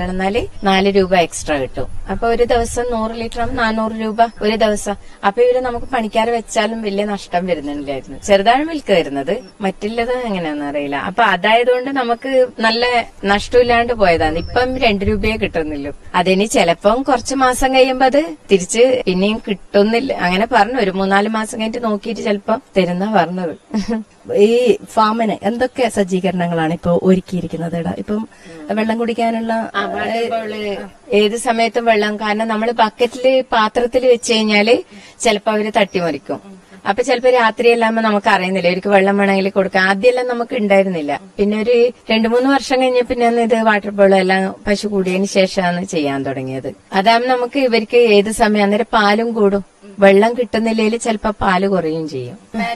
പാലളന്നാല് നാല് രൂപ എക്സ്ട്രാ കിട്ടും അപ്പൊ ഒരു ദിവസം നൂറ് ലിറ്റർ ആകുമ്പോൾ നാനൂറ് രൂപ ഒരു ദിവസം അപ്പൊ ഇവര് നമുക്ക് പണിക്കാരെ വെച്ചാലും വലിയ നഷ്ടം വരുന്നില്ലായിരുന്നു ചെറുതാണ് മിൽക്ക് വരുന്നത് മറ്റുള്ളത് എങ്ങനെയാണെന്ന് അറിയില്ല അപ്പൊ അതായതുകൊണ്ട് നമുക്ക് നല്ല നഷ്ടമില്ലാണ്ട് പോയതാണ് ഇപ്പം രണ്ട് രൂപയെ കിട്ടുന്നില്ലു അതിന് ചിലപ്പം കുറച്ച് മാസം കഴിയുമ്പോ അത് തിരിച്ച് പിന്നെയും കിട്ടുന്നില്ല അങ്ങനെ പറഞ്ഞു ഒരു മൂന്നാല് മാസം കഴിഞ്ഞിട്ട് നോക്കിയിട്ട് ചിലപ്പം തരുന്ന പറഞ്ഞത് ഈ ഫാമിന് എന്തൊക്കെ സജ്ജീകരണങ്ങളാണ് ഇപ്പൊ ഒരുക്കിയിരിക്കുന്നത് ഇടാ ഇപ്പം വെള്ളം കുടിക്കാനുള്ള ആ, വെള്ളത്തില് ഏത് സമയത്തും വെള്ളം കാരണം നമ്മൾ ബക്കറ്റില് പാത്രത്തിൽ വെച്ച് കഴിഞ്ഞാല് ചിലപ്പോ അവര് തട്ടിമറിക്കും അപ്പൊ ചിലപ്പോ രാത്രിയെല്ലാകുമ്പോ നമുക്ക് അറിയുന്നില്ല അവർക്ക് വെള്ളം വേണമെങ്കിൽ കൊടുക്കാം ആദ്യമെല്ലാം നമുക്ക് ഉണ്ടായിരുന്നില്ല പിന്നെ ഒരു രണ്ടു മൂന്ന് വർഷം കഴിഞ്ഞ പിന്നെ ഇത് വാട്ടർ ബോളും എല്ലാം പശു കൂടിയതിന് ശേഷമാണ് ചെയ്യാൻ തുടങ്ങിയത് അതാകുമ്പോൾ നമുക്ക് ഇവർക്ക് ഏത് സമയം അന്നേരം പാലും കൂടും വെള്ളം കിട്ടുന്നില്ലെങ്കിൽ ചിലപ്പോ പാല് കുറയും ചെയ്യും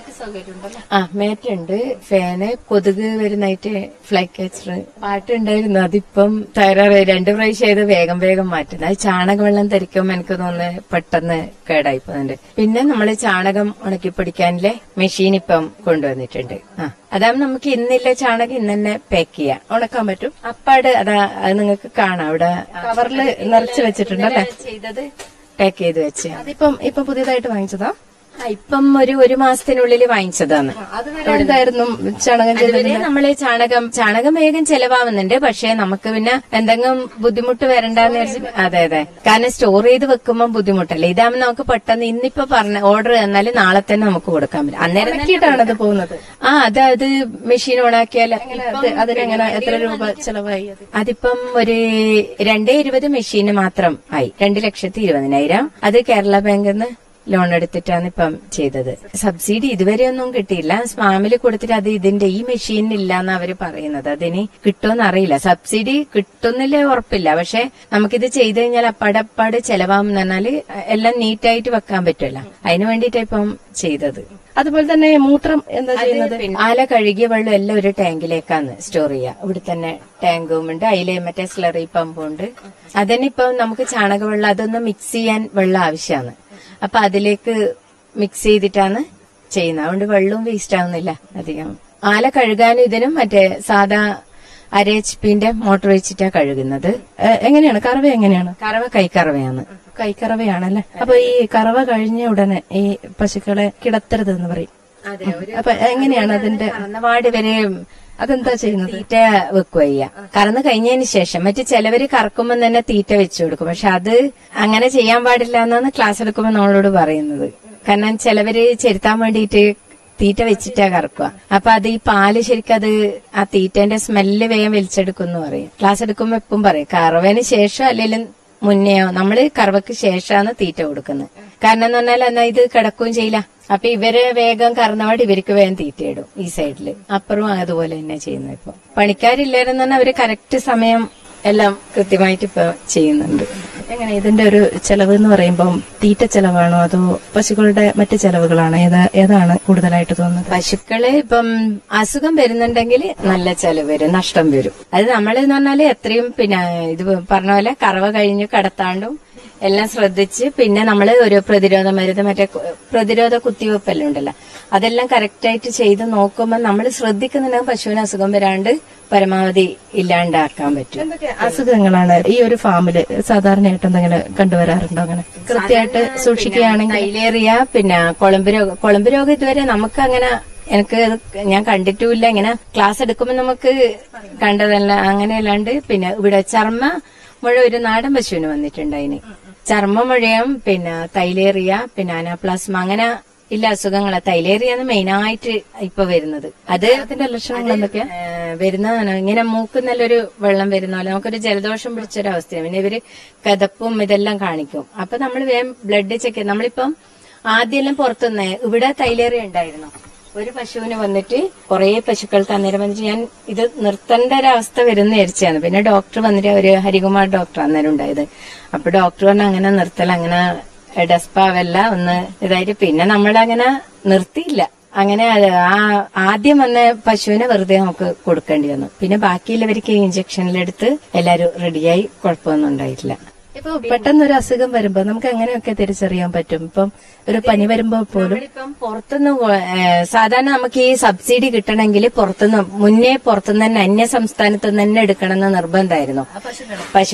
ആ മേറ്റുണ്ട് ഫാന് കൊതുക് വരുന്നായിട്ട് ഫ്ലൈ കാച്ചർ പാട്ടുണ്ടായിരുന്നു അതിപ്പം തയ്യാറ് രണ്ടു പ്രാവശ്യം ചെയ്ത് വേഗം വേഗം മാറ്റുന്നത് അത് ചാണകവെള്ളം ധരിക്കുമ്പോൾ എനിക്ക് തോന്നുന്നു പെട്ടെന്ന് കേടായി പോകുന്നുണ്ട് പിന്നെ നമ്മൾ ചാണകം ഉണക്കി പിടിക്കാനില്ലേ മെഷീൻ ഇപ്പം കൊണ്ടുവന്നിട്ടുണ്ട് ആ അതാകുമ്പോൾ നമുക്ക് ഇന്നില്ല ചാണകം ഇന്ന് തന്നെ പാക്ക് ചെയ്യാം ഉണക്കാൻ പറ്റും അപ്പാട് അതാ അത് നിങ്ങൾക്ക് കാണാം അവിടെ കവറില് നിറച്ച് വെച്ചിട്ടുണ്ടല്ലേ ചെയ്തത് പാക്ക് ചെയ്ത് വെച്ച് അതിപ്പം ഇപ്പൊ പുതിയതായിട്ട് വാങ്ങിച്ചതാ ആ, ഇപ്പം ഒരു ഒരു മാസത്തിനുള്ളിൽ വാങ്ങിച്ചതാണ് അതുവരെ എന്തായിരുന്നു ചാണകം ചെയ്ത് അതുവരെ നമ്മള് ചാണകം ചാണകം വേഗം ചെലവാകുന്നുണ്ട് പക്ഷെ നമുക്ക് പിന്നെ എന്തെങ്കിലും ബുദ്ധിമുട്ട് വരണ്ടെന്ന് വിചാരിച്ച് അതെ അതെ കാരണം സ്റ്റോർ ചെയ്ത് വെക്കുമ്പോൾ ബുദ്ധിമുട്ടല്ലേ ഇതാകുമ്പോൾ നമുക്ക് പെട്ടെന്ന് ഇന്നിപ്പോ പറഞ്ഞ ഓർഡർ തന്നാൽ നാളെ തന്നെ നമുക്ക് കൊടുക്കാൻ പറ്റും അന്നേരം തന്നെ ഉണക്കിയിട്ടാണ് അത് പോകുന്നത് ആ അതായത് മെഷീൻ ഓണാക്കിയാൽ അത് അതിനെങ്ങനെ എത്ര രൂപ ചെലവായി അത് അതിപ്പം ഒരു രണ്ടേ ഇരുപത് മെഷീന് മാത്രം ആയി രണ്ട് ലക്ഷത്തി ഇരുപതിനായിരം അത് കേരള ബാങ്കിൽ നിന്ന് ലോൺ എടുത്തിട്ടാണ് ഇപ്പം ചെയ്തത് സബ്സിഡി ഇതുവരെ ഒന്നും കിട്ടിയില്ല സ്പാമിൽ കൊടുത്തിട്ട് അത് ഇതിന്റെ ഈ മെഷീൻ ഇല്ലാന്ന് അവര് പറയുന്നത് അതിന് കിട്ടുമെന്ന് അറിയില്ല സബ്സിഡി കിട്ടുന്നില്ല ഉറപ്പില്ല പക്ഷെ നമുക്കിത് ചെയ്തു കഴിഞ്ഞാൽ അപ്പാടപ്പാട് ചെലവാകും എന്ന് പറഞ്ഞാല് എല്ലാം നീറ്റായിട്ട് വെക്കാൻ പറ്റുമല്ലോ അതിന് വേണ്ടിയിട്ടാ ഇപ്പം ചെയ്തത് അതുപോലെ തന്നെ മൂത്രം എന്താ ചെയ്യുന്നത് പിന്നെ ആല കഴുകിയ വെള്ളം എല്ലാം ഒരു ടാങ്കിലേക്കാണ് സ്റ്റോർ ചെയ്യുക ഇവിടെ തന്നെ ടാങ്കും ഉണ്ട് അതിലെ മറ്റേ സ്ലറി പമ്പും ഉണ്ട് അതിനിപ്പം നമുക്ക് ചാണകവെള്ളം അതൊന്ന് മിക്സ് ചെയ്യാൻ വെള്ളം ആവശ്യമാണ് അപ്പൊ അതിലേക്ക് മിക്സ് ചെയ്തിട്ടാണ് ചെയ്യുന്നത് അതുകൊണ്ട് വെള്ളവും വേസ്റ്റ് ആവുന്നില്ല അധികം ആല കഴുകാനും ഇതിനും മറ്റേ സാധാ അര എച്ച് പിന്റെ മോട്ടോർ വെച്ചിട്ടാ കഴുകുന്നത് ഏ, എങ്ങനെയാണ് കറവ എങ്ങനെയാണ് കറവ കൈക്കറവയാണ് കൈക്കറവയാണല്ലേ അപ്പൊ ഈ കറവ കഴിഞ്ഞ ഉടനെ ഈ പശുക്കളെ കിടത്തരുത് എന്ന് പറയും അപ്പൊ എങ്ങനെയാണ് അതിന്റെ കറന്നപാട് വരെ അതെന്താ ചെയ്യുന്നത് തീറ്റ വെക്കുക ചെയ്യാ കറന്ന് കഴിഞ്ഞതിന് ശേഷം മറ്റു ചിലവര് കറക്കുമ്പോൾ തന്നെ തീറ്റ വെച്ചു കൊടുക്കും പക്ഷെ അത് അങ്ങനെ ചെയ്യാൻ പാടില്ല എന്നാണ് ക്ലാസ് എടുക്കുമ്പോൾ നമ്മളോട് പറയുന്നത് കാരണം ചിലവര് ചെരുത്താൻ വേണ്ടിയിട്ട് തീറ്റ വെച്ചിട്ടാ കറക്കുക അപ്പൊ അത് ഈ പാല് ശരിക്കും അത് ആ തീറ്റന്റെ സ്മെല്ല് വേഗം വലിച്ചെടുക്കും എന്ന് പറയും ക്ലാസ് എടുക്കുമ്പോ എപ്പം പറയും കറവന് ശേഷം അല്ലെങ്കിൽ മുന്നെയോ നമ്മള് കറവക്ക് ശേഷമാണ് തീറ്റ കൊടുക്കുന്നത് കാരണം എന്ന് പറഞ്ഞാൽ എന്നാ ഇത് കിടക്കുകയും ചെയ്യില്ല അപ്പൊ ഇവര് വേഗം കറന്നപാട് ഇവർക്ക് വേഗം തീറ്റയിടും ഈ സൈഡില് അപ്പുറവും അതുപോലെ തന്നെ ചെയ്യുന്നത് ഇപ്പൊ പണിക്കാരില്ലായിരുന്നു തന്നെ അവര് കറക്റ്റ് സമയം എല്ലാം കൃത്യമായിട്ട് ഇപ്പൊ ചെയ്യുന്നുണ്ട് എങ്ങനെ ഇതിന്റെ ഒരു ചെലവ് എന്ന് പറയുമ്പോൾ തീറ്റ ചെലവാണോ അതോ പശുക്കളുടെ മറ്റ് ചെലവുകളാണോ ഏതാ ഏതാണ് കൂടുതലായിട്ട് തോന്നുന്നത് പശുക്കള് ഇപ്പം അസുഖം വരുന്നുണ്ടെങ്കിൽ നല്ല ചെലവ് വരും നഷ്ടം വരും അത് നമ്മൾ എന്ന് പറഞ്ഞാല് എത്രയും പിന്നെ ഇത് പറഞ്ഞ പോലെ കറവ കഴിഞ്ഞ് കടത്താണ്ടും എല്ലാം ശ്രദ്ധിച്ച് പിന്നെ നമ്മൾ ഒരു പ്രതിരോധ മരുന്ന് മറ്റേ കു- പ്രതിരോധ കുത്തിവെപ്പെല്ലാം ഉണ്ടല്ലോ അതെല്ലാം കറക്റ്റായിട്ട് ചെയ്ത് നോക്കുമ്പോൾ നമ്മൾ ശ്രദ്ധിക്കുന്നുണ്ടെങ്കിൽ പശുവിന് അസുഖം വരാണ്ട് പരമാവധി ഇല്ലാണ്ടാക്കാൻ പറ്റും എന്തൊക്കെ അസുഖങ്ങളാണ് ഈ ഒരു ഫാമില് സാധാരണയായിട്ട് എന്തെങ്കിലും കണ്ടുവരാറുണ്ടോ അങ്ങനെ കൃത്യമായിട്ട് സൂക്ഷിക്കുകയാണെങ്കിൽ തൈലേറിയ പിന്നെ കൊളമ്പ് രോഗം കൊളമ്പ് രോഗം ഇതുവരെ നമുക്ക് അങ്ങനെ എനിക്ക് അത് ഞാൻ കണ്ടിട്ടുമില്ല ഇങ്ങനെ ക്ലാസ് എടുക്കുമ്പോൾ നമുക്ക് കണ്ടതല്ല അങ്ങനെ അല്ലാണ്ട് പിന്നെ ഇവിടെ ചർമ്മ മുഴ ഒരു നാടൻ പശുവിന് വന്നിട്ടുണ്ട് അതിന് ചർമ്മ മുഴയും പിന്നെ തൈലേറിയ പിന്നെ അനാപ്ലാസ്മ അങ്ങനെ ഇല്ല അസുഖങ്ങളെ തൈലേറിയാണ് മെയിനായിട്ട് ഇപ്പൊ വരുന്നത് അത് അതിന്റെ ലക്ഷണങ്ങൾ എന്തൊക്കെയാ ഏഹ് വരുന്നതാണ് ഇങ്ങനെ മൂക്ക് നല്ലൊരു വെള്ളം വരുന്ന പോലെ നമുക്കൊരു ജലദോഷം പിടിച്ചൊരവസ്ഥയാണ് പിന്നെ ഇവര് കഥപ്പും ഇതെല്ലാം കാണിക്കും അപ്പൊ നമ്മൾ വേഗം ബ്ലഡ് ചെക്ക് നമ്മളിപ്പം ആദ്യമെല്ലാം പുറത്തുനിന്ന് ഇവിടെ തൈലേറിയ ഉണ്ടായിരുന്നു ഒരു പശുവിന് വന്നിട്ട് കുറെ പശുക്കൾക്ക് അന്നേരം വന്നിട്ട് ഞാൻ ഇത് നിർത്തേണ്ട ഒരു അവസ്ഥ വരുന്ന വിചാരിച്ചാണ് പിന്നെ ഡോക്ടർ വന്നിട്ട് ഒരു ഹരികുമാർ ഡോക്ടർ അന്നേരം ഉണ്ടായത് അപ്പൊ ഡോക്ടർ പറഞ്ഞു അങ്ങനെ നിർത്തൽ അങ്ങനെ ഡെസ്പാവല്ല ഒന്ന് ഇതായിട്ട് പിന്നെ നമ്മളങ്ങനെ നിർത്തിയില്ല അങ്ങനെ അത് ആ ആദ്യം വന്ന പശുവിനെ വെറുതെ നമുക്ക് കൊടുക്കേണ്ടി വന്നു പിന്നെ ബാക്കിയുള്ളവർക്ക് ഇഞ്ചക്ഷനിലെടുത്ത് എല്ലാരും റെഡിയായി കുഴപ്പമൊന്നും ഉണ്ടായിട്ടില്ല ഇപ്പൊ പെട്ടെന്ന് ഒരു അസുഖം വരുമ്പോ നമുക്ക് എങ്ങനെയൊക്കെ തിരിച്ചറിയാൻ പറ്റും ഇപ്പം ഒരു പനി വരുമ്പോ പോലും നമ്മളിപ്പം പുറത്തുനിന്ന് കൊ- ഏഹ് സാധാരണ നമുക്ക് ഈ സബ്സിഡി കിട്ടണമെങ്കിൽ പുറത്തുനിന്ന് മുന്നേ പുറത്തുനിന്ന് തന്നെ അന്യ സംസ്ഥാനത്ത് നിന്ന് തന്നെ എടുക്കണമെന്ന് നിർബന്ധമായിരുന്നു പശു